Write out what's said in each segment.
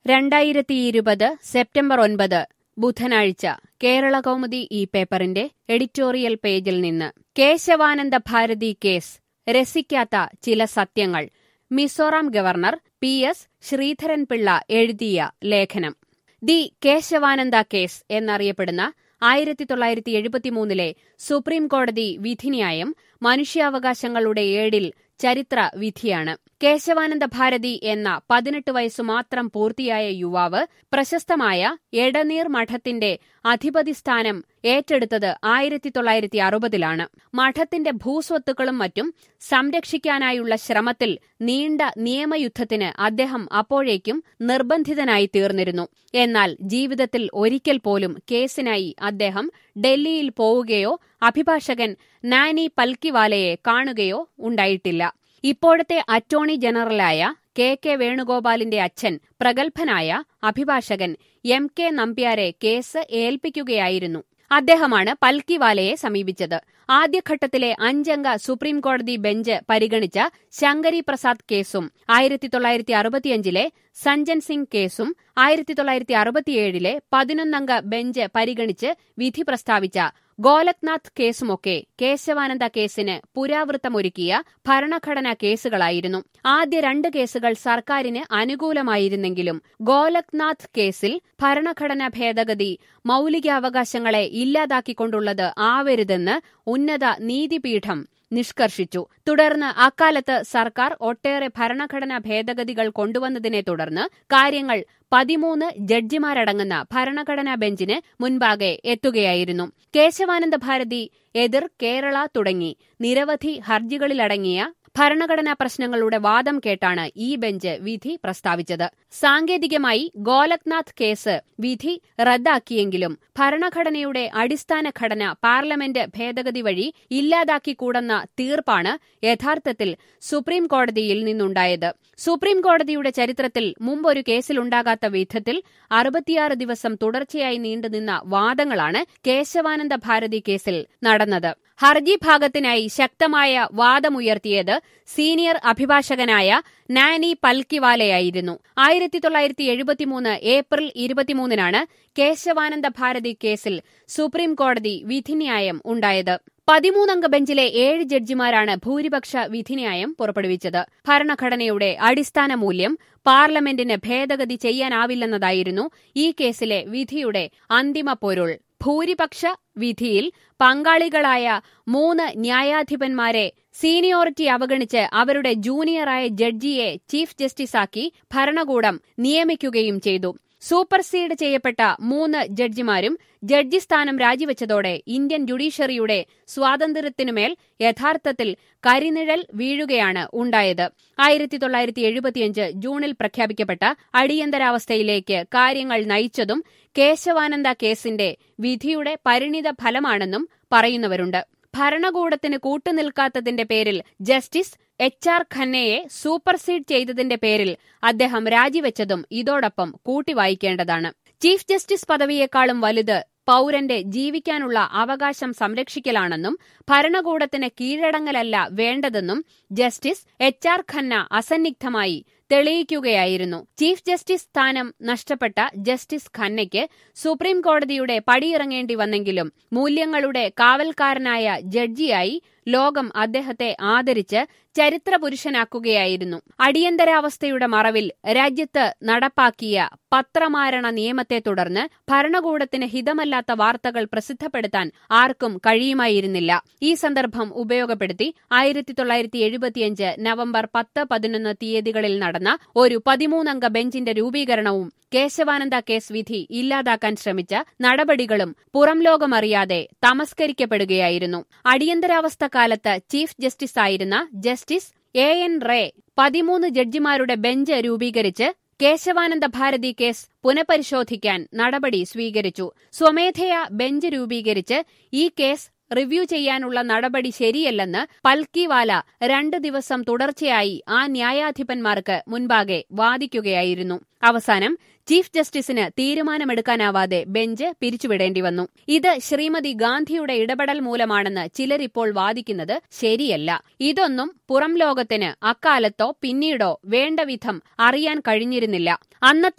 രണ്ടായിരത്തി ഇരുപത് സെപ്റ്റംബർ ഒൻപത് ബുധനാഴ്ച കേരള കൗമുദി ഈ പേപ്പറിന്റെ എഡിറ്റോറിയൽ പേജിൽ നിന്ന് കേശവാനന്ദ ഭാരതി കേസ് രസിക്കാത്ത ചില സത്യങ്ങൾ Mizoram governor P S Sreedharan Pillai എഴുതിയ ലേഖനം ദി കേശവാനന്ദ കേസ് എന്നറിയപ്പെടുന്ന ആയിരത്തി തൊള്ളായിരത്തി എഴുപത്തിമൂന്നിലെ സുപ്രീം കോടതി വിധിന്യായം മനുഷ്യാവകാശങ്ങളുടെ ഏടിൽ ചരിത്ര വിധിയാണ് കേശവാനന്ദ ഭാരതി എന്ന പതിനെട്ട് വയസ്സു മാത്രം പൂർത്തിയായ യുവാവ് പ്രശസ്തമായ എടനീർ മഠത്തിന്റെ അധിപതി സ്ഥാനം ഏറ്റെടുത്തത് ആയിരത്തി തൊള്ളായിരത്തി അറുപതിലാണ് മഠത്തിന്റെ ഭൂസ്വത്തുക്കളും മറ്റും സംരക്ഷിക്കാനായുള്ള ശ്രമത്തിൽ നീണ്ട നിയമയുദ്ധത്തിന് അദ്ദേഹം അപ്പോഴേക്കും നിർബന്ധിതനായി തീർന്നിരുന്നു എന്നാൽ ജീവിതത്തിൽ ഒരിക്കൽ പോലും കേസിനായി അദ്ദേഹം ഡൽഹിയിൽ പോവുകയോ അഭിഭാഷകൻ നാനി പൽക്കിവാലയെ കാണുകയോ ഉണ്ടായിട്ടില്ല ഇപ്പോഴത്തെ അറ്റോർണി ജനറലായ കെ കെ വേണുഗോപാലിന്റെ അച്ഛൻ പ്രഗത്ഭനായ അഭിഭാഷകൻ എം കെ നമ്പ്യാരെ കേസ് ഏൽപ്പിക്കുകയായിരുന്നു അദ്ദേഹമാണ് പൽക്കിവാലയെ സമീപിച്ചത് ആദ്യഘട്ടത്തിലെ അഞ്ചംഗ സുപ്രീം കോടതി ബെഞ്ച് പരിഗണിച്ച ശങ്കരി പ്രസാദ് കേസും ആയിരത്തി തൊള്ളായിരത്തി അറുപത്തിയഞ്ചിലെ സഞ്ജൻ സിംഗ് കേസും ആയിരത്തി തൊള്ളായിരത്തി അറുപത്തിയേഴിലെ പതിനൊന്നംഗ ബെഞ്ച് പരിഗണിച്ച് വിധി പ്രസ്താവിച്ച ഗോലക്നാഥ് കേസുമൊക്കെ കേശവാനന്ദ കേസിന് പുരാവൃത്തമൊരുക്കിയ ഭരണഘടനാ കേസുകളായിരുന്നു ആദ്യ രണ്ട് കേസുകൾ സർക്കാരിന് അനുകൂലമായിരുന്നെങ്കിലും ഗോലക്നാഥ് കേസിൽ ഭരണഘടനാ ഭേദഗതി മൌലികാവകാശങ്ങളെ ഇല്ലാതാക്കിക്കൊണ്ടുള്ളത് ആവരുതെന്ന് ഉന്നത നീതിപീഠം നിഷ്കർഷിച്ചു തുടർന്ന് അക്കാലത്ത് സർക്കാർ ഒട്ടേറെ ഭരണഘടനാ ഭേദഗതികൾ കൊണ്ടുവന്നതിനെ തുടർന്ന് കാര്യങ്ങൾ പതിമൂന്ന് ജഡ്ജിമാരടങ്ങുന്ന ഭരണഘടനാ ബെഞ്ചിന് മുൻപാകെ എത്തുകയായിരുന്നു കേശവാനന്ദ ഭാരതി എതിർ കേരള തുടങ്ങി നിരവധി ഹർജികളിലടങ്ങിയ ഭരണഘടനാ പ്രശ്നങ്ങളുടെ വാദം കേട്ടാണ് ഈ ബെഞ്ച് വിധി പ്രസ്താവിച്ചത് സാങ്കേതികമായി ഗോലക്നാഥ് കേസ് വിധി റദ്ദാക്കിയെങ്കിലും ഭരണഘടനയുടെ അടിസ്ഥാന ഘടന പാർലമെന്റ് ഭേദഗതി വഴി ഇല്ലാതാക്കിക്കൂടെന്ന തീർപ്പാണ് യഥാർത്ഥത്തിൽ സുപ്രീം കോടതിയിൽ നിന്നുണ്ടായത് സുപ്രീം കോടതിയുടെ ചരിത്രത്തിൽ മുമ്പൊരു കേസിലുണ്ടാകാത്ത വിധത്തിൽ അറുപത്തിയാറ് ദിവസം തുടർച്ചയായി നീണ്ടുനിന്ന വാദങ്ങളാണ് കേശവാനന്ദ ഭാരതി കേസിൽ നടന്നത് ഹർജി ഭാഗത്തിനായി ശക്തമായ വാദമുയർത്തിയത് സീനിയർ അഭിഭാഷകനായ നാനി പൽക്കിവാലയായിരുന്നു ആയിരത്തി തൊള്ളായിരത്തി എഴുപത്തിമൂന്ന് ഏപ്രിൽ ഇരുപത്തിമൂന്നിനാണ് കേശവാനന്ദ ഭാരതി കേസിൽ സുപ്രീം കോടതി വിധിന്യായം ഉണ്ടായത് പതിമൂന്നംഗ ബെഞ്ചിലെ ഏഴ് ജഡ്ജിമാരാണ് ഭൂരിപക്ഷ വിധിന്യായം പുറപ്പെടുവിച്ചത് ഭരണഘടനയുടെ അടിസ്ഥാന മൂല്യം പാർലമെന്റിന് ഭേദഗതി ചെയ്യാനാവില്ലെന്നതായിരുന്നു ഈ കേസിലെ വിധിയുടെ അന്തിമ പൊരുൾ ഭൂരിപക്ഷ വിധിയിൽ പങ്കാളികളായ മൂന്ന് ന്യായാധിപന്മാരെ സീനിയോറിറ്റി അവഗണിച്ച് അവരുടെ ജൂനിയറായ ജഡ്ജിയെ ചീഫ് ജസ്റ്റിസാക്കി ഭരണകൂടം നിയമിക്കുകയും ചെയ്തു സൂപ്പർസീഡ് ചെയ്യപ്പെട്ട മൂന്ന് ജഡ്ജിമാരും ജഡ്ജി സ്ഥാനം രാജിവെച്ചതോടെ ഇന്ത്യൻ ജുഡീഷ്യറിയുടെ സ്വാതന്ത്ര്യത്തിനുമേൽ യഥാർത്ഥത്തിൽ കരിനിഴൽ വീഴുകയാണ് ഉണ്ടായത് ആയിരത്തി തൊള്ളായിരത്തി എഴുപത്തിയഞ്ച് ജൂണിൽ പ്രഖ്യാപിക്കപ്പെട്ട അടിയന്തരാവസ്ഥയിലേക്ക് കാര്യങ്ങൾ നയിച്ചതും കേശവാനന്ദ കേസിന്റെ വിധിയുടെ പരിണിത ഫലമാണെന്നും പറയുന്നവരുണ്ട് ഭരണകൂടത്തിന് കൂട്ടുനിൽക്കാത്തതിന്റെ പേരിൽ ജസ്റ്റിസ് എച്ച് ആർ ഖന്നയെ സൂപ്പർസീഡ് ചെയ്തതിന്റെ പേരിൽ അദ്ദേഹം രാജിവെച്ചതും ഇതോടൊപ്പം കൂട്ടിവായിക്കേണ്ടതാണ് ചീഫ് ജസ്റ്റിസ് പദവിയേക്കാളും വലുത് പൌരന്റെ ജീവിക്കാനുള്ള അവകാശം സംരക്ഷിക്കലാണെന്നും ഭരണകൂടത്തിന് കീഴടങ്ങലല്ല വേണ്ടതെന്നും ജസ്റ്റിസ് എച്ച് ആർ ഖന്ന അസന്നിഗ്ധമായി തെളിയിക്കുകയായിരുന്നു ചീഫ് ജസ്റ്റിസ് സ്ഥാനം നഷ്ടപ്പെട്ട ജസ്റ്റിസ് ഖന്നയ്ക്ക് സുപ്രീം കോടതിയുടെ പടിയിറങ്ങേണ്ടി വന്നെങ്കിലും മൂല്യങ്ങളുടെ കാവൽക്കാരനായ ജഡ്ജിയായി ലോകം അദ്ദേഹത്തെ ആദരിച്ച് ചരിത്ര പുരുഷനാക്കുകയായിരുന്നു അടിയന്തരാവസ്ഥയുടെ മറവിൽ രാജ്യത്ത് നടപ്പാക്കിയ പത്രമാരണ നിയമത്തെ തുടർന്ന് ഭരണകൂടത്തിന് ഹിതമല്ലാത്ത വാർത്തകൾ പ്രസിദ്ധപ്പെടുത്താൻ ആർക്കും കഴിയുമായിരുന്നില്ല ഈ സന്ദർഭം ഉപയോഗപ്പെടുത്തി ആയിരത്തി തൊള്ളായിരത്തി എഴുപത്തിയഞ്ച് നവംബർ പത്ത് പതിനൊന്ന് തീയതികളിൽ നടന്ന ഒരു പതിമൂന്നംഗ ബെഞ്ചിന്റെ രൂപീകരണവും കേശവാനന്ദ കേസ് വിധി ഇല്ലാതാക്കാൻ ശ്രമിച്ച നടപടികളും പുറം ലോകമറിയാതെ തമസ്കരിക്കപ്പെടുകയായിരുന്നു അടിയന്തരാവസ്ഥ കാലത്ത് ചീഫ് ജസ്റ്റിസായിരുന്ന ജസ്റ്റിസ് എ എൻ റേ പതിമൂന്ന് ജഡ്ജിമാരുടെ ബെഞ്ച് രൂപീകരിച്ച് കേശവാനന്ദ ഭാരതി കേസ് പുനഃപരിശോധിക്കാൻ നടപടി സ്വീകരിച്ചു സ്വമേധയാ ബെഞ്ച് രൂപീകരിച്ച് ഈ കേസ് റിവ്യൂ ചെയ്യാനുള്ള നടപടി ശരിയല്ലെന്ന് പൽക്കിവാല രണ്ടു ദിവസം തുടർച്ചയായി ആ ന്യായാധിപന്മാർക്ക് മുൻപാകെ വാദിക്കുകയായിരുന്നു അവസാനം ചീഫ് ജസ്റ്റിസിന് തീരുമാനമെടുക്കാനാവാതെ ബെഞ്ച് പിരിച്ചുവിടേണ്ടി വന്നു ഇത് ശ്രീമതി ഗാന്ധിയുടെ ഇടപെടൽ മൂലമാണെന്ന് ചിലരിപ്പോൾ വാദിക്കുന്നത് ശരിയല്ല ഇതൊന്നും പുറം ലോകത്തിന് അക്കാലത്തോ പിന്നീടോ വേണ്ട വിധം അറിയാൻ കഴിഞ്ഞിരുന്നില്ല അന്നത്തെ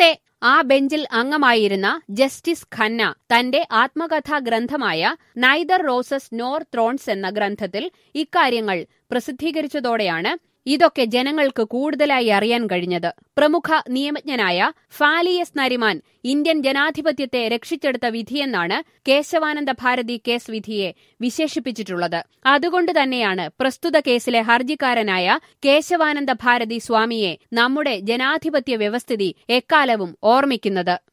ആ ബെഞ്ചിൽ അംഗമായിരുന്ന ജസ്റ്റിസ് ഖന്ന തന്റെ ആത്മകഥാ ഗ്രന്ഥമായ നൈദർ റോസസ് നോർ ത്രോൺസ് എന്ന ഗ്രന്ഥത്തിൽ ഇക്കാര്യങ്ങൾ പ്രസിദ്ധീകരിച്ചതോടെയാണ് ഇതൊക്കെ ജനങ്ങൾക്ക് കൂടുതലായി അറിയാൻ കഴിഞ്ഞത് പ്രമുഖ നിയമജ്ഞനായ ഫാലിയസ് നരിമാൻ ഇന്ത്യൻ ജനാധിപത്യത്തെ രക്ഷിച്ചെടുത്ത വിധിയെന്നാണ് കേശവാനന്ദ ഭാരതി കേസ് വിധിയെ വിശേഷിപ്പിച്ചിട്ടുള്ളത് അതുകൊണ്ട് തന്നെയാണ് പ്രസ്തുത കേസിലെ ഹർജിക്കാരനായ കേശവാനന്ദ ഭാരതി സ്വാമിയെ നമ്മുടെ ജനാധിപത്യ വ്യവസ്ഥിതി എക്കാലവും ഓർമ്മിക്കുന്നത്